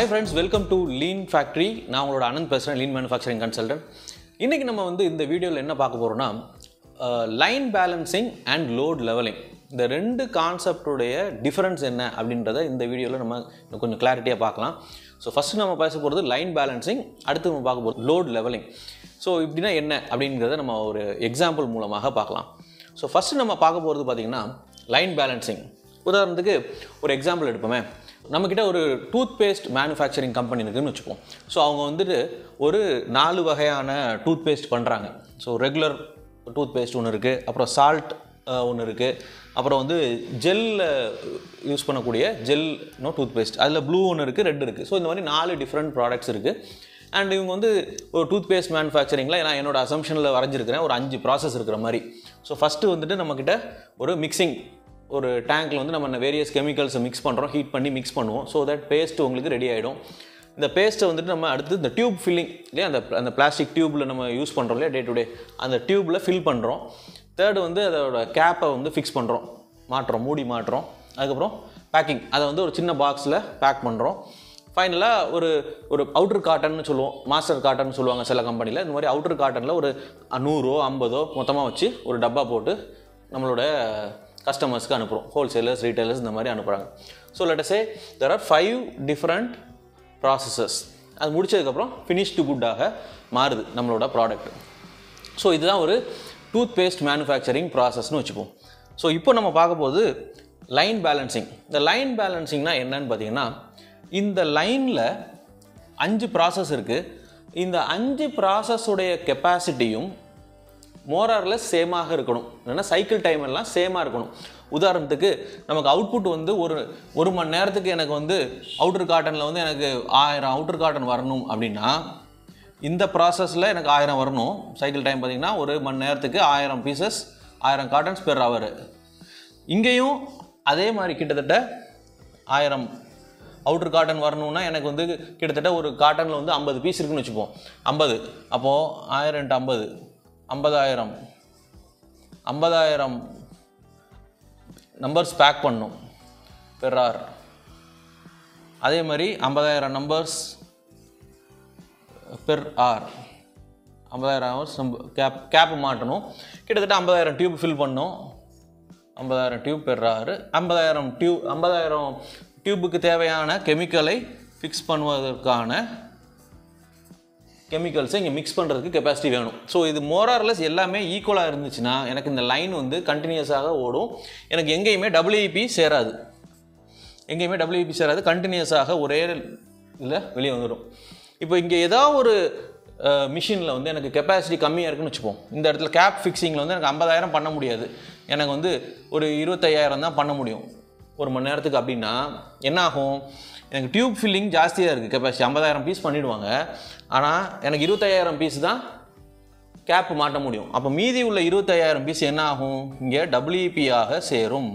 hi friends welcome to lean factory நான் உங்களோட அனந்த் பேசுகிறேன் லீன் மேனுஃபேக்சரிங் கன்சல்டன்ட் இன்றைக்கி நம்ம வந்து இந்த வீடியோவில் என்ன பார்க்க போகிறோம்னா line balancing and load levelling இந்த ரெண்டு கான்செப்டுடைய டிஃபரன்ஸ் என்ன அப்படின்றத இந்த வீடியோவில் நம்ம இன்னும் கொஞ்சம் கிளாரிட்டியாக பார்க்கலாம் ஸோ ஃபஸ்ட்டு நம்ம பேச போகிறது லைன் பேலன்சிங் அடுத்து நம்ம பார்க்க போகிறது லோட் லெவலிங் ஸோ இப்படின்னா என்ன அப்படிங்கிறத நம்ம ஒரு எக்ஸாம்பிள் மூலமாக பார்க்கலாம் ஸோ ஃபஸ்ட்டு நம்ம பார்க்க போகிறது பார்த்திங்கன்னா லைன் பேலன்சிங் உதாரணத்துக்கு ஒரு எக்ஸாம்பிள் எடுப்போமே நம்மக்கிட்ட ஒரு டூத் பேஸ்ட் மேனுஃபேக்சரிங் கம்பெனி இருக்குதுன்னு வச்சுப்போம் ஸோ அவங்க வந்துட்டு ஒரு நாலு வகையான டூத் பேஸ்ட் பண்ணுறாங்க ஸோ ரெகுலர் டூத் பேஸ்ட் ஒன்று இருக்குது அப்புறம் சால்ட் ஒன்று இருக்குது அப்புறம் வந்து ஜெல்ல யூஸ் பண்ணக்கூடிய ஜெல் நோ டூத் பேஸ்ட் அதில் ப்ளூ ஒன்று இருக்குது ரெட் இருக்குது ஸோ இந்த மாதிரி நாலு டிஃப்ரெண்ட் ப்ராடக்ட்ஸ் இருக்குது அண்ட் இவங்க வந்து ஒரு டூத் பேஸ்ட் மேனுஃபேக்சரிங்கில் நான் என்னோட அசம்ஷனில் வரைஞ்சிருக்கிறேன் ஒரு அஞ்சு ப்ராசஸ் இருக்கிற மாதிரி ஸோ ஃபஸ்ட்டு வந்துட்டு நம்மக்கிட்ட ஒரு மிக்சிங் ஒரு டேங்க்கில் வந்து நம்ம வேரியஸ் கெமிக்கல்ஸை மிக்ஸ் பண்ணுறோம் ஹீட் பண்ணி மிக்ஸ் பண்ணுவோம் ஸோ தட் பேஸ்ட் உங்களுக்கு ரெடி ஆகிடும் இந்த பேஸ்ட்டை வந்துட்டு நம்ம அடுத்து இந்த டியூப் ஃபில்லிங் இல்லையா அந்த அந்த பிளாஸ்டிக் டியூப்பில் நம்ம யூஸ் பண்ணுறோம் இல்லையா டே டு டே அந்த டியூப்பில் ஃபில் பண்ணுறோம் தேர்டு வந்து அதோட கேப்பை வந்து ஃபிக்ஸ் பண்ணுறோம் மாட்டுறோம் மூடி மாட்டுறோம் அதுக்கப்புறம் பேக்கிங் அதை வந்து ஒரு சின்ன பாக்ஸில் பேக் பண்ணுறோம் ஃபைனலாக ஒரு ஒரு அவுட்டர் காட்டன்னு சொல்லுவோம் மாஸ்டர் காட்டன் சொல்லுவாங்க சில கம்பெனியில் இந்த மாதிரி அவுட்டர் காட்டனில் ஒரு நூறோ ஐம்பதோ மொத்தமாக வச்சு ஒரு டப்பா போட்டு நம்மளோட கஸ்டமர்ஸ்க்கு அனுப்புகிறோம் ஹோல்சேலர்ஸ் ரீட்டைலர்ஸ் இந்த மாதிரி அனுப்புகிறாங்க so let's say there are five different processes அது முடிச்சதுக்கப்புறம் ஃபினிஷ்டு குட்டாக மாறுது நம்மளோட ப்ராடக்ட் ஸோ இதுதான் ஒரு டூத் பேஸ்ட் மேனுஃபேக்சரிங் ப்ராசஸ்னு வச்சுப்போம் ஸோ இப்போ நம்ம பார்க்க போது லைன் பேலன்சிங் இந்த லைன் பேலன்சிங்னா என்னன்னு பார்த்தீங்கன்னா இந்த லைனில் அஞ்சு ப்ராசஸ் இருக்குது இந்த அஞ்சு ப்ராசஸுடைய கெப்பாசிட்டியும் மோரார்லெஸ் சேமாக இருக்கணும் இல்லைன்னா சைக்கிள் டைம் எல்லாம் சேமாக இருக்கணும் உதாரணத்துக்கு நமக்கு அவுட்புட் வந்து ஒரு ஒரு மணி நேரத்துக்கு எனக்கு வந்து அவுட்டர் காட்டனில் வந்து எனக்கு ஆயிரம் அவுட்டர் காட்டன் வரணும் அப்படின்னா இந்த ப்ராசஸில் எனக்கு ஆயிரம் வரணும் சைக்கிள் டைம் பார்த்திங்கன்னா ஒரு மணி நேரத்துக்கு ஆயிரம் பீசஸ் ஆயிரம் காட்டன்ஸ் பெர் ஹவர் இங்கேயும் அதே மாதிரி கிட்டத்தட்ட ஆயிரம் அவுட்டர் காட்டன் வரணும்னா எனக்கு வந்து கிட்டத்தட்ட ஒரு காட்டனில் வந்து ஐம்பது பீஸ் இருக்குன்னு வச்சுப்போம் ஐம்பது அப்போது ஆயிரம் இன்ட்டு ஐம்பது ஐம்பதாயிரம் ஐம்பதாயிரம் நம்பர்ஸ் பேக் பண்ணும் பெர் ஆர் அதே மாதிரி ஐம்பதாயிரம் நம்பர்ஸ் பெர் ஆர் ஐம்பதாயிரம் ஹவர்ஸ் நம்ம கேப் கேப் மாட்டணும் கிட்டத்தட்ட ஐம்பதாயிரம் டியூப் ஃபில் பண்ணோம் ஐம்பதாயிரம் டியூப் பெர் ஆறு ஐம்பதாயிரம் டியூப் ஐம்பதாயிரம் டியூபுக்கு தேவையான கெமிக்கலை ஃபிக்ஸ் பண்ணுவதற்கான கெமிக்கல்ஸை இங்கே மிக்ஸ் பண்ணுறதுக்கு கெப்பாசிட்டி வேணும் ஸோ இது மோரார்லெஸ் எல்லாமே ஈக்குவலாக இருந்துச்சுன்னா எனக்கு இந்த லைன் வந்து கண்டினியூஸாக ஓடும் எனக்கு எங்கேயுமே டபிள்யூஇபி சேராது எங்கேயுமே டபிள்யூஇபி சேராது கண்டினியூஸாக ஒரே இதில் வெளியே வந்துடும் இப்போ இங்கே ஏதாவது ஒரு மிஷினில் வந்து எனக்கு கெப்பாசிட்டி கம்மியாக இருக்குன்னு வச்சுப்போம் இந்த இடத்துல கேப் ஃபிக்ஸிங்கில் வந்து எனக்கு ஐம்பதாயிரம் பண்ண முடியாது எனக்கு வந்து ஒரு இருபத்தையாயிரம் தான் பண்ண முடியும் ஒரு மணி நேரத்துக்கு அப்படின்னா என்ன ஆகும் எனக்கு டியூப் ஃபில்லிங் ஜாஸ்தியாக இருக்குது கெப்பாசிட்டி ஐம்பதாயிரம் பீஸ் பண்ணிவிடுவாங்க ஆனால் எனக்கு இருபத்தையாயிரம் பீஸ் தான் கேப் மாட்ட முடியும் அப்போ மீதி உள்ள இருபத்தையாயிரம் பீஸ் என்ன ஆகும் இங்கே டபிள்யூபியாக சேரும்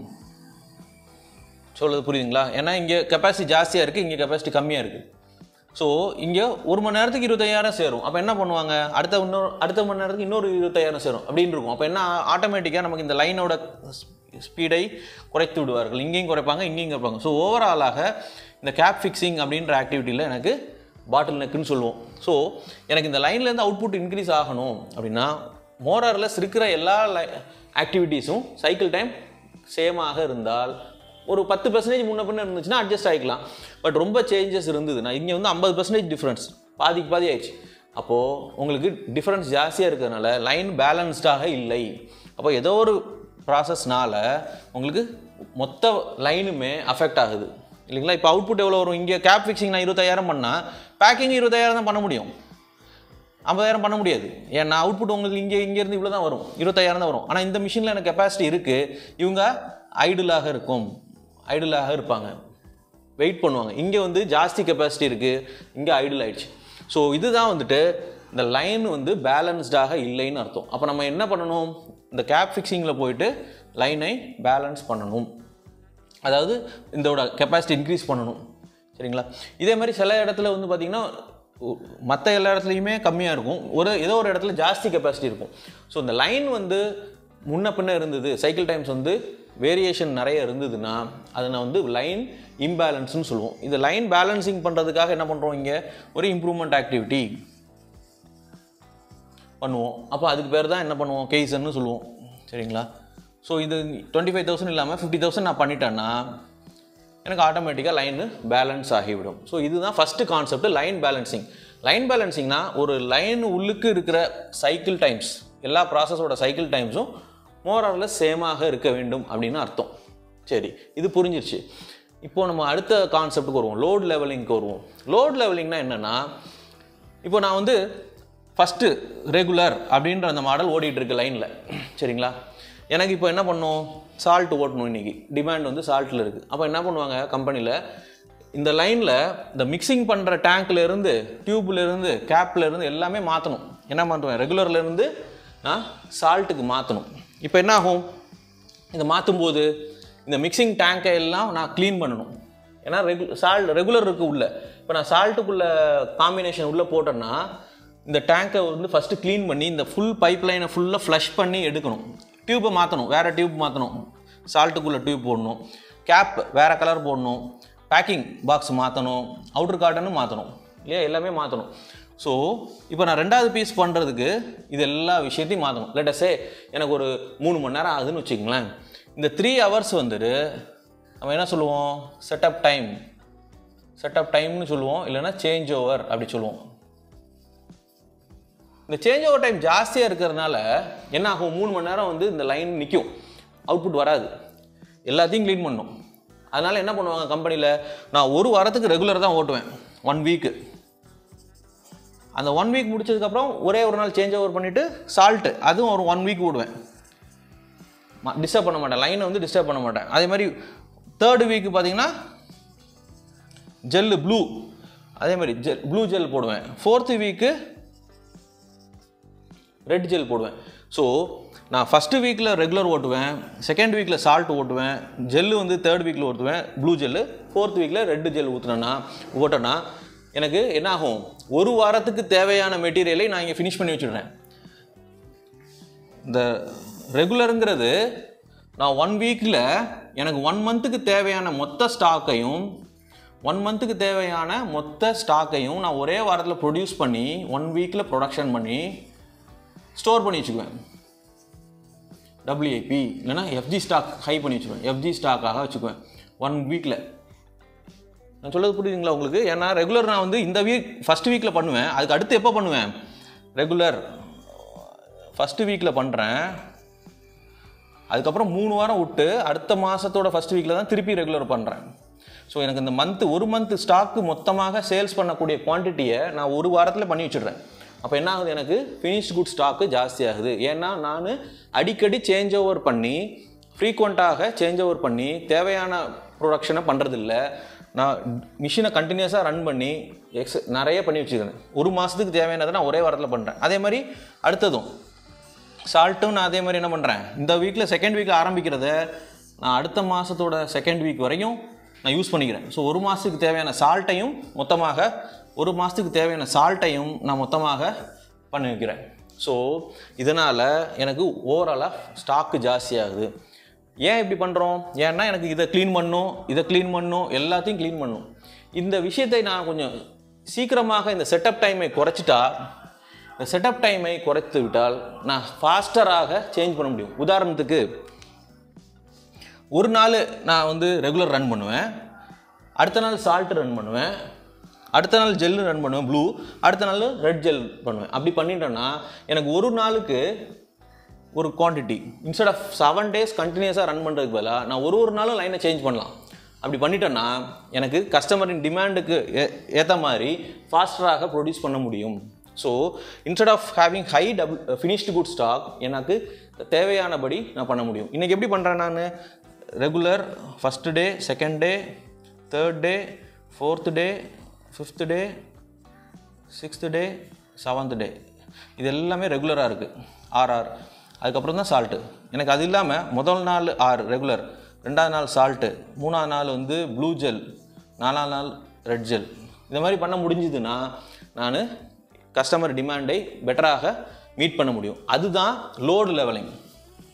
சொல்லுது புரியுதுங்களா ஏன்னா இங்கே கெப்பாசிட்டி ஜாஸ்தியாக இருக்குது இங்கே கெப்பாசிட்டி கம்மியாக இருக்குது ஸோ இங்கே ஒரு மணி நேரத்துக்கு இருபத்தையாயிரம் சேரும் அப்போ என்ன பண்ணுவாங்க அடுத்த இன்னொரு அடுத்த மணி நேரத்துக்கு இன்னொரு இருபத்தையாயிரம் சேரும் அப்படின்னு இருக்கும் அப்போ என்ன ஆட்டோமேட்டிக்காக நமக்கு இந்த லைனோட ஸ்பீடை குறைத்து விடுவார்கள் இங்கேயும் குறைப்பாங்க இங்கேயும் குறைப்பாங்க ஸோ ஓவராலாக இந்த கேப் ஃபிக்ஸிங் அப்படின்ற ஆக்டிவிட்டியில் எனக்கு பாட்டில் நெக்குன்னு சொல்லுவோம் ஸோ எனக்கு இந்த லைன்லேருந்து அவுட்புட் இன்க்ரீஸ் ஆகணும் அப்படின்னா மோரர்லெஸ் இருக்கிற எல்லா லை ஆக்டிவிட்டீஸும் சைக்கிள் டைம் சேமாக இருந்தால் ஒரு பத்து பர்சன்டேஜ் முன்ன பின்ன இருந்துச்சுன்னா அட்ஜஸ்ட் ஆகிக்கலாம் பட் ரொம்ப சேஞ்சஸ் இருந்தது நான் இங்கே வந்து ஐம்பது பர்சன்டேஜ் டிஃப்ரென்ஸ் பாதிக்கு பாதி ஆயிடுச்சு அப்போது உங்களுக்கு டிஃப்ரென்ஸ் ஜாஸ்தியாக இருக்கிறதுனால லைன் பேலன்ஸ்டாக இல்லை அப்போ ஏதோ ஒரு ப்ராசஸ்னால உங்களுக்கு மொத்த லைனுமே அஃபெக்ட் ஆகுது இல்லைங்களா இப்போ அவுட்புட் எவ்வளோ வரும் இங்கே கேப் ஃபிக்ஸிங் நான் இருபத்தாயிரம் பண்ணால் பேக்கிங் இருபத்தாயிரம் தான் பண்ண முடியும் ஐம்பதாயிரம் பண்ண முடியாது ஏன்னா அவுட்புட் உங்களுக்கு இங்கே இங்கேருந்து இவ்வளோ தான் வரும் இருபத்தாயிரம் தான் வரும் ஆனால் இந்த மிஷினில் எனக்கு கெப்பாசிட்டி இருக்குது இவங்க ஐடிலாக இருக்கும் ஐடிலாக இருப்பாங்க வெயிட் பண்ணுவாங்க இங்கே வந்து ஜாஸ்தி கெப்பாசிட்டி இருக்குது இங்கே ஐடில் ஆயிடுச்சு ஸோ இதுதான் வந்துட்டு இந்த லைன் வந்து பேலன்ஸ்டாக இல்லைன்னு அர்த்தம் அப்போ நம்ம என்ன பண்ணணும் இந்த கேப் ஃபிக்ஸிங்கில் போயிட்டு லைனை பேலன்ஸ் பண்ணணும் அதாவது இதோட கெப்பாசிட்டி இன்க்ரீஸ் பண்ணணும் சரிங்களா இதே மாதிரி சில இடத்துல வந்து பார்த்திங்கன்னா மற்ற எல்லா இடத்துலையுமே கம்மியாக இருக்கும் ஒரு ஏதோ ஒரு இடத்துல ஜாஸ்தி கெப்பாசிட்டி இருக்கும் ஸோ இந்த லைன் வந்து முன்ன பின்ன இருந்தது சைக்கிள் டைம்ஸ் வந்து வேரியேஷன் நிறைய இருந்ததுன்னா அதை நான் வந்து லைன் இம்பேலன்ஸ்னு சொல்லுவோம் இந்த லைன் பேலன்சிங் பண்ணுறதுக்காக என்ன பண்ணுறோம் இங்கே ஒரு இம்ப்ரூவ்மெண்ட் ஆக்டிவிட்டி பண்ணுவோம் அப்போ அதுக்கு பேர் தான் என்ன பண்ணுவோம் கேசன்னு சொல்லுவோம் சரிங்களா ஸோ இது டுவெண்ட்டி ஃபைவ் தௌசண்ட் இல்லாமல் ஃபிஃப்டி தௌசண்ட் நான் பண்ணிட்டேன்னா எனக்கு ஆட்டோமேட்டிக்காக லைனு பேலன்ஸ் ஆகிவிடும் ஸோ இதுதான் first concept line balancing line பேலன்சிங்னா ஒரு லைன் உள்ளுக்கு இருக்கிற சைக்கிள் டைம்ஸ் எல்லா ப்ராசஸோட சைக்கிள் டைம்ஸும் மோரரில் சேமாக இருக்க வேண்டும் அப்படின்னு அர்த்தம் சரி இது புரிஞ்சிருச்சு இப்போ நம்ம அடுத்த கான்செப்ட்டுக்கு வருவோம் லோட் லெவலிங்க்கு வருவோம் லோட் லெவலிங்னா என்னென்னா இப்போ நான் வந்து ஃபஸ்ட்டு ரெகுலர் அப்படின்ற அந்த மாடல் ஓடிட்டு இருக்கு லைனில் சரிங்களா எனக்கு இப்போ என்ன பண்ணும் சால்ட் ஓட்டணும் இன்னைக்கு டிமாண்ட் வந்து சால்ட்டில் இருக்குது அப்போ என்ன பண்ணுவாங்க கம்பெனியில் இந்த லைனில் இந்த மிக்சிங் பண்ணுற டேங்க்லேருந்து டியூப்லேருந்து கேப்லேருந்து எல்லாமே மாற்றணும் என்ன பண்ணுவேன் ரெகுலர்லேருந்து நான் சால்ட்டுக்கு மாற்றணும் இப்போ என்ன ஆகும் இதை மாற்றும்போது இந்த மிக்சிங் டேங்கை எல்லாம் நான் க்ளீன் பண்ணணும் ஏன்னா ரெகு சால்ட் ரெகுலர் இருக்குது உள்ள இப்போ நான் சால்ட்டுக்குள்ளே காம்பினேஷன் உள்ளே போட்டேன்னா இந்த டேங்கை வந்து ஃபஸ்ட்டு க்ளீன் பண்ணி இந்த ஃபுல் பைப் லைனை ஃபுல்லாக ஃப்ளஷ் பண்ணி எடுக்கணும் டியூப்பை மாற்றணும் வேறு டியூப் மாற்றணும் சால்ட்டுக்குள்ளே டியூப் போடணும் கேப் வேறு கலர் போடணும் பேக்கிங் பாக்ஸ் மாற்றணும் அவுட்டர் காட்டனும் மாற்றணும் இல்லையா எல்லாமே மாற்றணும் ஸோ இப்போ நான் ரெண்டாவது பீஸ் பண்ணுறதுக்கு இது எல்லா விஷயத்தையும் மாற்றணும் லேட்டஸே எனக்கு ஒரு மூணு மணி நேரம் ஆகுதுன்னு வச்சுக்கங்களேன் இந்த த்ரீ ஹவர்ஸ் வந்துட்டு நம்ம என்ன சொல்லுவோம் செட்டப் டைம் செட்டப் டைம்னு சொல்லுவோம் இல்லைன்னா சேஞ்ச் ஓவர் அப்படி சொல்லுவோம் இந்த சேஞ்ச் ஓவர் டைம் ஜாஸ்தியாக இருக்கிறதுனால என்ன ஆகும் மூணு மணி நேரம் வந்து இந்த லைன் நிற்கும் அவுட்புட் வராது எல்லாத்தையும் க்ளீன் பண்ணும் அதனால் என்ன பண்ணுவாங்க கம்பெனியில் நான் ஒரு வாரத்துக்கு ரெகுலர் தான் ஓட்டுவேன் ஒன் வீக்கு அந்த ஒன் வீக் முடிச்சதுக்கப்புறம் ஒரே ஒரு நாள் சேஞ்ச் ஓவர் பண்ணிவிட்டு சால்ட்டு அதுவும் ஒரு ஒன் வீக் விடுவேன் டிஸ்டர்ப் பண்ண மாட்டேன் லைனை வந்து டிஸ்டர்ப் பண்ண மாட்டேன் அதே மாதிரி தேர்டு வீக்கு பார்த்தீங்கன்னா ஜெல்லு ப்ளூ அதே மாதிரி ஜெல் ப்ளூ ஜெல் போடுவேன் ஃபோர்த்து வீக்கு ரெட் ஜெல் போடுவேன் ஸோ நான் ஃபஸ்ட்டு வீக்கில் ரெகுலர் ஓட்டுவேன் செகண்ட் வீக்கில் சால்ட் ஓட்டுவேன் ஜெல்லு வந்து தேர்ட் வீக்கில் ஓட்டுவேன் ப்ளூ ஜெல்லு ஃபோர்த் வீக்கில் ரெட்டு ஜெல் ஊற்றுனேன்னா ஓட்டேன்னா எனக்கு என்ன ஆகும் ஒரு வாரத்துக்கு தேவையான மெட்டீரியலை நான் இங்கே ஃபினிஷ் பண்ணி வச்சுடுறேன் இந்த ரெகுலருங்கிறது நான் ஒன் வீக்கில் எனக்கு ஒன் மந்த்துக்கு தேவையான மொத்த ஸ்டாக்கையும் ஒன் மந்த்துக்கு தேவையான மொத்த ஸ்டாக்கையும் நான் ஒரே வாரத்தில் ப்ரொடியூஸ் பண்ணி ஒன் வீக்கில் ப்ரொடக்ஷன் பண்ணி ஸ்டோர் பண்ணி வச்சுக்குவேன் டபிள்யூஐபி இல்லைன்னா எஃப்ஜி ஸ்டாக் ஹை பண்ணி வச்சுக்குவேன் எஃப்ஜி ஸ்டாக்காக வச்சுக்குவேன் ஒன் வீக்கில் நான் சொல்றது புரியுதுங்களா உங்களுக்கு ஏன்னா ரெகுலர் நான் வந்து இந்த வீக் ஃபஸ்ட் வீக்கில் பண்ணுவேன் அதுக்கு அடுத்து எப்போ பண்ணுவேன் ரெகுலர் ஃபஸ்ட்டு வீக்கில் பண்ணுறேன் அதுக்கப்புறம் மூணு வாரம் விட்டு அடுத்த மாதத்தோட ஃபஸ்ட் வீக்கில் தான் திருப்பி ரெகுலர் பண்ணுறேன் ஸோ எனக்கு இந்த மந்த்து ஒரு மந்த் ஸ்டாக்கு மொத்தமாக சேல்ஸ் பண்ணக்கூடிய குவான்டிட்டியை நான் ஒரு வாரத்தில் பண்ணி வச்சிடுறேன் அப்போ என்ன ஆகுது எனக்கு ஃபினிஷ்ட் குட் ஸ்டாக்கு ஜாஸ்தி ஆகுது ஏன்னா நான் அடிக்கடி சேஞ்ச் ஓவர் பண்ணி ஃப்ரீக்வெண்ட்டாக சேஞ்ச் ஓவர் பண்ணி தேவையான ப்ரொடக்ஷனை பண்ணுறதில்ல நான் மிஷினை கண்டினியூஸாக ரன் பண்ணி எக்ஸ் நிறைய பண்ணி வச்சுக்கிறேன் ஒரு மாதத்துக்கு தேவையானதை நான் ஒரே வாரத்தில் பண்ணுறேன் அதே மாதிரி அடுத்ததும் சால்ட்டும் நான் அதே மாதிரி என்ன பண்ணுறேன் இந்த வீக்கில் செகண்ட் வீக்கில் ஆரம்பிக்கிறத நான் அடுத்த மாதத்தோட செகண்ட் வீக் வரையும் நான் யூஸ் பண்ணிக்கிறேன் ஸோ ஒரு மாதத்துக்கு தேவையான சால்ட்டையும் மொத்தமாக ஒரு மாதத்துக்கு தேவையான சால்ட்டையும் நான் மொத்தமாக பண்ணி வைக்கிறேன் ஸோ இதனால் எனக்கு ஓவராலாக ஸ்டாக்கு ஜாஸ்தியாகுது ஏன் இப்படி பண்ணுறோம் ஏன்னா எனக்கு இதை க்ளீன் பண்ணும் இதை க்ளீன் பண்ணும் எல்லாத்தையும் க்ளீன் பண்ணும் இந்த விஷயத்தை நான் கொஞ்சம் சீக்கிரமாக இந்த செட்டப் டைமை குறைச்சிட்டா இந்த செட்டப் டைமை குறைத்து விட்டால் நான் ஃபாஸ்டராக சேஞ்ச் பண்ண முடியும் உதாரணத்துக்கு ஒரு நாள் நான் வந்து ரெகுலர் ரன் பண்ணுவேன் அடுத்த நாள் சால்ட் ரன் பண்ணுவேன் அடுத்த நாள் ஜெல்லு ரன் பண்ணுவேன் ப்ளூ அடுத்த நாள் ரெட் ஜெல் பண்ணுவேன் அப்படி பண்ணிட்டேன்னா எனக்கு ஒரு நாளுக்கு ஒரு quantity instead of seven days கண்டினியூஸாக ரன் பண்ணுறதுக்கு பதிலாக நான் ஒரு ஒரு நாளும் லைனை சேஞ்ச் பண்ணலாம் அப்படி பண்ணிட்டேன்னா எனக்கு கஸ்டமரின் டிமாண்டுக்கு ஏற்ற மாதிரி ஃபாஸ்டராக ப்ரொடியூஸ் பண்ண முடியும் so instead of having high double finished good stock எனக்கு தேவையானபடி நான் பண்ண முடியும் இன்றைக்கி எப்படி பண்ணுறேன் நான் regular first day second day third day fourth day fifth day sixth day seventh day இது எல்லாமே ரெகுலராக இருக்குது ஆர்ஆர் அதுக்கப்புறம் தான் சால்ட்டு எனக்கு அது இல்லாமல் முதல் நாள் ஆறு ரெகுலர் ரெண்டாவது நாள் சால்ட்டு மூணாவது நாள் வந்து ப்ளூ ஜெல் நாலாவது நாள் ரெட் ஜெல் இந்த மாதிரி பண்ண முடிஞ்சுதுன்னா நான் கஸ்டமர் டிமாண்டை பெட்டராக மீட் பண்ண முடியும் அதுதான் லோடு லெவலிங்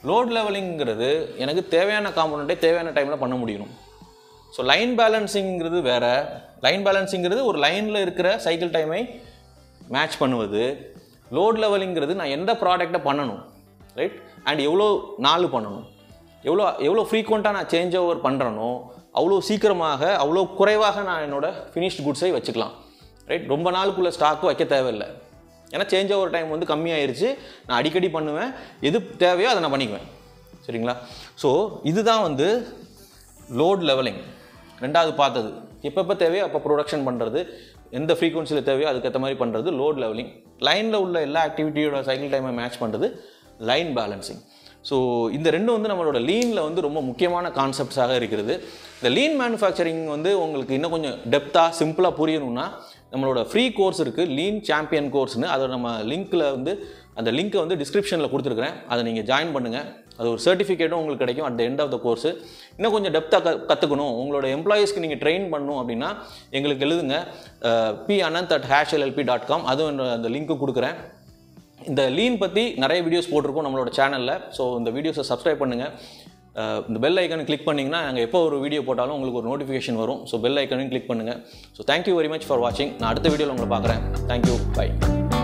லோட் லெவலிங்கிறது எனக்கு தேவையான காம்பனண்ட்டை தேவையான டைமில் பண்ண முடியணும் ஸோ லைன் பேலன்சிங்கிறது வேற லைன் பேலன்சிங்கிறது ஒரு லைனில் இருக்கிற சைக்கிள் டைமை மேட்ச் பண்ணுவது லோட் லெவலிங்கிறது நான் எந்த ப்ராடக்டை பண்ணணும் ரைட் அண்ட் எவ்வளோ நாள் பண்ணணும் எவ்வளோ எவ்வளோ ஃப்ரீக்வெண்ட்டாக நான் சேஞ்ச் ஓவர் பண்ணுறனோ அவ்வளோ சீக்கிரமாக அவ்வளோ குறைவாக நான் என்னோட ஃபினிஷ்ட் குட்ஸை வச்சுக்கலாம் ரைட் ரொம்ப நாளுக்குள்ள ஸ்டாக்கு வைக்க தேவையில்லை ஏன்னா சேஞ்ச் ஓவர் டைம் வந்து கம்மியாயிருச்சு நான் அடிக்கடி பண்ணுவேன் எது தேவையோ அதை நான் பண்ணிக்குவேன் சரிங்களா ஸோ இதுதான் வந்து லோட் லெவலிங் ரெண்டாவது பார்த்தது எப்பப்போ தேவையோ அப்போ ப்ரொடக்ஷன் பண்ணுறது எந்த ஃப்ரீக்வன்சியில் தேவையோ அதுக்கேற்ற மாதிரி பண்ணுறது லோட் லெவலிங் லைனில் உள்ள எல்லா ஆக்டிவிட்டியோட சைக்கிள் டைமை மேட்ச் பண்ணுறது லைன் பேலன்சிங் ஸோ இந்த ரெண்டும் வந்து நம்மளோட லீனில் வந்து ரொம்ப முக்கியமான கான்செப்ட்ஸாக இருக்கிறது இந்த லீன் மேனுஃபேக்சரிங் வந்து உங்களுக்கு இன்னும் கொஞ்சம் டெப்த்தாக சிம்பிளாக புரியணும்னா நம்மளோட ஃப்ரீ கோர்ஸ் இருக்குது லீன் சாம்பியன் கோர்ஸ்னு அதை நம்ம லிங்க்கில் வந்து அந்த லிங்க்கை வந்து டிஸ்கிரிப்ஷனில் கொடுத்துருக்குறேன் அதை நீங்கள் ஜாயின் பண்ணுங்கள் அது ஒரு சர்டிஃபிகேட்டும் உங்களுக்கு கிடைக்கும் at the end of the course இன்னும் கொஞ்சம் டெப்த்தாக க கற்றுக்கணும் உங்களோட எம்ப்ளாயீஸ்க்கு நீங்கள் ட்ரெயின் பண்ணணும் அப்படின்னா எங்களுக்கு எழுதுங்க P Anand at hash LLP dot com அதுவும் அந்த லிங்க்கு கொடுக்குறேன் இந்த லீன் பற்றி நிறைய வீடியோஸ் போட்டிருக்கோம் நம்மளோட சேனலில் ஸோ இந்த வீடியோஸை சப்ஸ்கிரைப் பண்ணுங்கள் இந்த பெல் ஐக்கனை கிளிக் பண்ணிங்கன்னா நாங்கள் எப்போ ஒரு வீடியோ போட்டாலும் உங்களுக்கு ஒரு நோட்டிஃபிகேஷன் வரும் ஸோ பெல் ஐக்கனையும் கிளிக் பண்ணுங்கள் so thank you very much for வாட்சிங் நான் அடுத்த வீடியோவில் உங்களை பார்க்குறேன் தேங்க்யூ பை